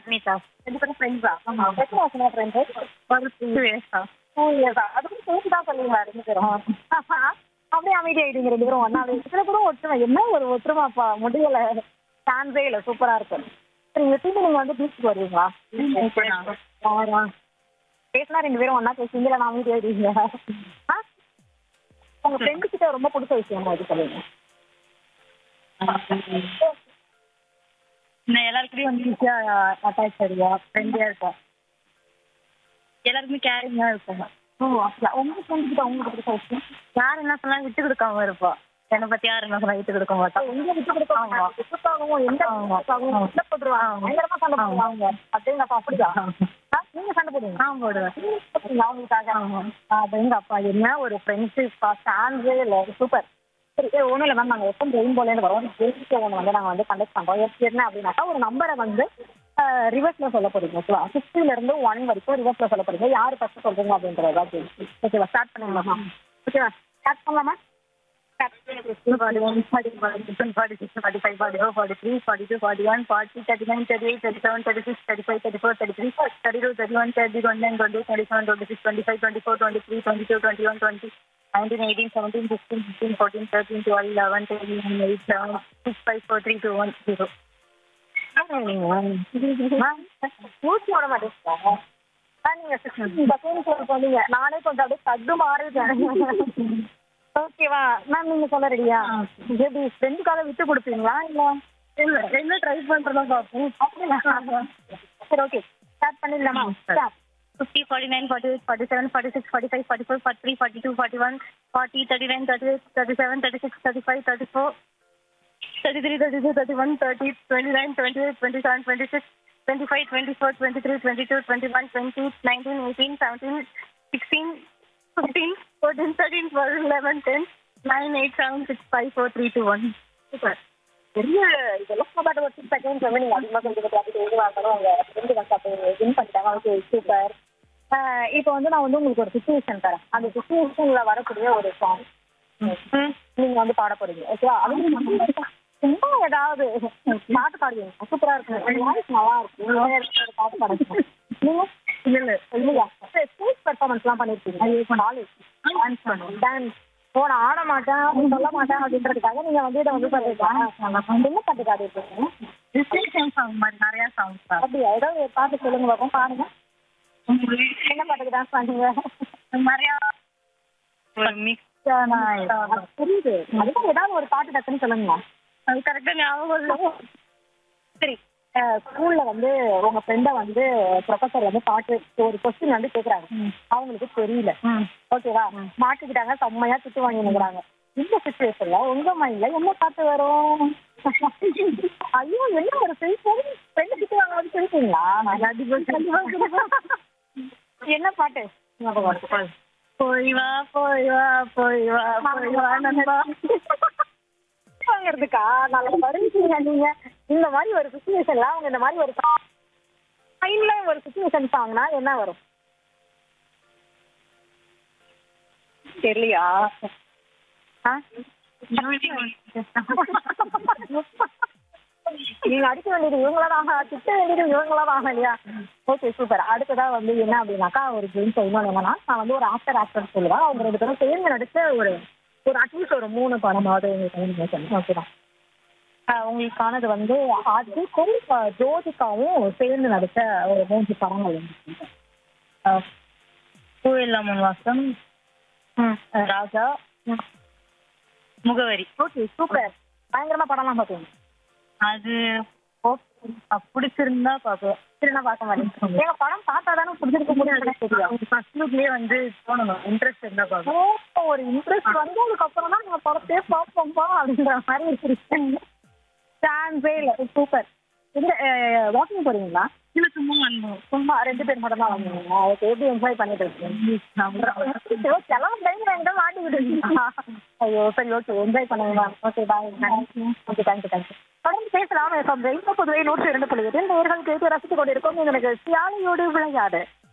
அஸ்மிதா ரெண்டு பேரும் ஃப்ரெண்ட்ஸா எத்தனை வருஷமா ஃப்ரெண்ட்ஸ் ஒரு டூ இயர்ஸா டூ இயர்ஸா அதுக்கும் சேர்த்து தான் சொல்லுவீங்களா ரெண்டு பேரும் அப்படியே அமைதி ஆயிட்டீங்க ரெண்டு பேரும் ஒன்னாவே இதுல கூட ஒற்றுமை என்ன ஒரு ஒற்றுமைப்பா முடியல சான்ஸே இல்ல சூப்பரா இருக்கு சரி எப்பயுமே நீங்க வந்து பீச்சுக்கு வருவீங்களா ஆறா. பேசினா ரெண்டு பேரும் ஒன்னா பேசுவீங்களா நான் அமைதி ஆயிடுவீங்க ஆ? உங்க ஃப்ரெண்டு கிட்ட ரொம்ப பிடிச்ச விஷயம் எது சொல்லுங்க நான் எல்லாருக்கிட்டையும் வந்து ஈஸியா அட்டாச் ஆயிடுவா ஃப்ரெண்ட்லியா இருப்போம் எல்லாருக்குமே கேரிங்கா இருப்போம் ஓ அப்படியா உங்க ஃப்ரெண்டு கிட்ட உங்களுக்கு பிடிச்ச விஷயம் யார் என்ன சொன்னா விட்டு கொடுக்காம இருப்பா என்னை பத்தி யார் என்ன சொன்னா விட்டு கொடுக்க மாட்டா எங்க விட்டு கொடுப்பாங்க விட்டுக்காகவும் எந்த விட்டுக்காகவும் சண்டை போட்டுருவாங்க பயங்கரமா சண்டை போடுவாங்க அப்படிங்க அப்படியா ஆ, நீங்க சண்டை போடுவீங்க நான் போடுவேன் அவங்களுக்காக அது எங்க அப்பா என்ன ஒரு ஃப்ரெண்ட்ஷிப் சான்ஸே இல்லை சூப்பர் சரி ஏ, ஒண்ணும் இல்லை மேம் நாங்கள் எப்போ ரெயின்போலேருந்து வரோம் ஜெயிச்சு ஒன்று வந்து நாங்கள் வந்து கண்டக்ட் பண்ணுறோம் எப்படி என்ன அப்படின்னாக்கா ஒரு நம்பரை வந்து ரிவர்ஸில் சொல்ல போறீங்க ஓகேவா ஃபிஃப்டில இருந்து ஒன் வரைக்கும் ரிவர்ஸில் சொல்ல போறீங்க யார் ஃபர்ஸ்ட் சொல்றீங்க அப்படின்றதா ஜெயிச்சு ஓகேவா ஸ்டார்ட் பண்ணிடலாமா ஓகேவா ஸ்டார்ட் பண்ணலாமா forty one, forty forty seven, forty six, forty five, forty four, forty three, forty two, forty one, forty, thirty nine, thirty eight, thirty seven, thirty six, thirty five, thirty four, thirty three, thirty two, thirty one, thirty one, nine, twenty, twenty seven, twenty six, twenty five, twenty four, twenty three, twenty two, twenty one, twenty, nineteen, eighteen, seventeen, sixteen, fifteen, fourteen, thirteen, twelve, eleven, ten, nine, eight, seven, six, five, four, three, two, one, zero. மூச்சு விட மாட்டேங்க நீங்க second சொல்ல போனீங்க நானே கொஞ்சம் அப்படியே தட்டு மாறிட்டேன் ஓகேவா மேம் நீங்க சொல்ல ரெடியா எப்படி ஃப்ரெண்டுக்காக விட்டு கொடுப்பீங்களா இல்ல இல்ல என்ன ட்ரை பண்றதா பார்ப்போம் அப்படியா சரி ஓகே ஸ்டார்ட் பண்ணிடலாமா start fifty, forty nine, forty eight, forty seven, forty six, forty five, forty four, forty three, forty two, forty one, forty, thirty nine, thirty eight, thirty seven, thirty six, thirty five, thirty four, thirty three, thirty two, thirty one, thirty, twenty nine, twenty eight, twenty seven, twenty six, twenty five, twenty four, twenty three, twenty two, twenty one, twenty, nineteen, eighteen, seventeen, sixteen, fifteen, fourteen, thirteen, twelve, eleven, ten, nine, eight, seven, six, five, four, three, two, one. Super பெரிய இதெல்லாம் பாட்டு ஒரு six seconds வந்து நீங்க அதிகமாக கொஞ்சம் கொஞ்சம் இது வாங்கணும் உங்க ஃப்ரெண்டு வந்து அப்போ வின் பண்ணிட்டாங்க ஓகே சூப்பர் இப்போ வந்து நான் வந்து உங்களுக்கு ஒரு சுச்சுவேஷன் தரேன் அந்த சுச்சுவேஷன்ல வரக்கூடிய ஒரு சாங் நீங்க வந்து பாட போறீங்க ஓகேவா அது சும்மா ஏதாவது பாட்டு பாடுவீங்க சூப்பரா இருக்கும் உங்க வாய்ஸ் நல்லா இருக்கும் நீங்க ஒரு பாட்டு பாடுங்க நீங்க இல்ல இல்லையா ஸ்டேஜ் பெர்ஃபார்மன்ஸ் எல்லாம் பண்ணிருக்கீங்க காலேஜ் டான்ஸ் பண்ணுவோம் டான்ஸ் ஓ நான் ஆட மாட்டேன் சொல்ல மாட்டேன் அப்படின்றதுக்காக நீங்க வந்து இதை வந்து பண்ணுறீங்க என்ன பாட்டு பாடிருக்கீங்க Distinction song மாதிரி நிறைய songs தான். அப்படியா ஏதாவது ஒரு பாட்டு சொல்லுங்க பாப்போம் பாருங்க என்ன பாட்டுக்கு டான்ஸ் பண்ணீங்க நிறைய ஒரு மிக்ஸான அது புரியுது அதுதான் ஏதாவது ஒரு பாட்டு டக்குன்னு சொல்லுங்க அது கரெக்டா ஞாபகம் இல்லை சரி ஸ்கூல்ல வந்து உங்க ஃப்ரெண்ட வந்து ப்ரொஃபசர் வந்து பாட்டு ஒரு கொஸ்டின் வந்து கேக்குறாங்க அவங்களுக்கு தெரியல ஓகேவா மாட்டிக்கிட்டாங்க செம்மையா திட்டு வாங்கினுங்கிறாங்க இந்த சுச்சுவேஷன்ல உங்க மைண்ட்ல என்ன பாட்டு வரும் ஐயோ என்ன ஒரு ஃப்ரெண்ட் ஃப்ரெண்ட் திட்டு வாங்க வந்து சொல்லிட்டீங்களா என்ன பாட்டு ஞாபகம் வருது? போய் வா போய் வா போய் வா போய் வா நண்பா வாங்குறதுக்கா நாளைக்கு வருவீங்க நீங்க இந்த மாதிரி ஒரு சுச்சுவேஷன்ல அவங்க இந்த மாதிரி ஒரு மைண்ட்ல ஒரு சுச்சுவேஷன் சாங்னா என்ன வரும் தெரியலையா ஆ? நீங்க அடிக்க வேண்டியது இவங்களாதான் திட்ட வேண்டியது இவங்களாதான் இல்லையா ஓகே சூப்பர் அடுத்ததா வந்து என்ன அப்படின்னாக்கா ஒரு கேம்ஸ் இன்னொன்று என்னன்னா நான் வந்து ஒரு ஆக்டர் ஆக்டர் சொல்லுவேன் அவங்க ரெண்டு பேரும் சேர்ந்து நடிச்ச ஒரு ஒரு அட்லீஸ்ட் ஒரு மூணு படமாவது உங்களுக்கு ஓகே தான் ஆஹ் உங்களுக்கானது வந்து அதுக்கும் ஆஹ் ஜோதிகாவும் சேர்ந்து நடிச்ச ஒரு மூன்று படங்கள் வந்து பூ இல்லாமல் வாசம் ராஜா முகவரி ஓகே சூப்பர் பயங்கரமா படம்லாம் பார்ப்பீங்க அது பிடிச்சிருந்தா பார்ப்போம் சரி நான் பார்க்க மாட்டேன் எங்க படம் பார்த்தா தானே பிடிச்சிருக்க முடியாது தெரியும் ஃபர்ஸ்ட் லுக்லயே வந்து தோணணும் இன்ட்ரெஸ்ட் இருந்தா பார்ப்போம் ஓ, ஒரு இன்ட்ரெஸ்ட் வந்ததுக்கு அப்புறம் தான் நம்ம படத்தையே பார்ப்போம்பா அப்படின்ற மாதிரி இருக்கு சான்ஸே இல்லை சூப்பர் இந்த வாக்கிங் போறீங்களா இல்ல சும்மா வந்தோம் சும்மா ரெண்டு பேர் மட்டும் தான் வந்தீங்க ஓகே எப்படி என்ஜாய் பண்ணிட்டு இருக்கீங்க செலவு டைம் எங்க மாட்டிக்கிட்டு ஐயோ சரி ஓகே என்ஜாய் பண்ணுங்க ma'am okay bye okay thank you thank you தொடர்ந்து பேசலாம் எஃப்எம் ரெயின்போ புதுவை நூற்றி இரண்டு புள்ளி எட்டு நேர்கள் கேட்டு ரசித்துக் கொண்டிருக்கோம் எங்களுக்கு சியாலையோடு விளையாடு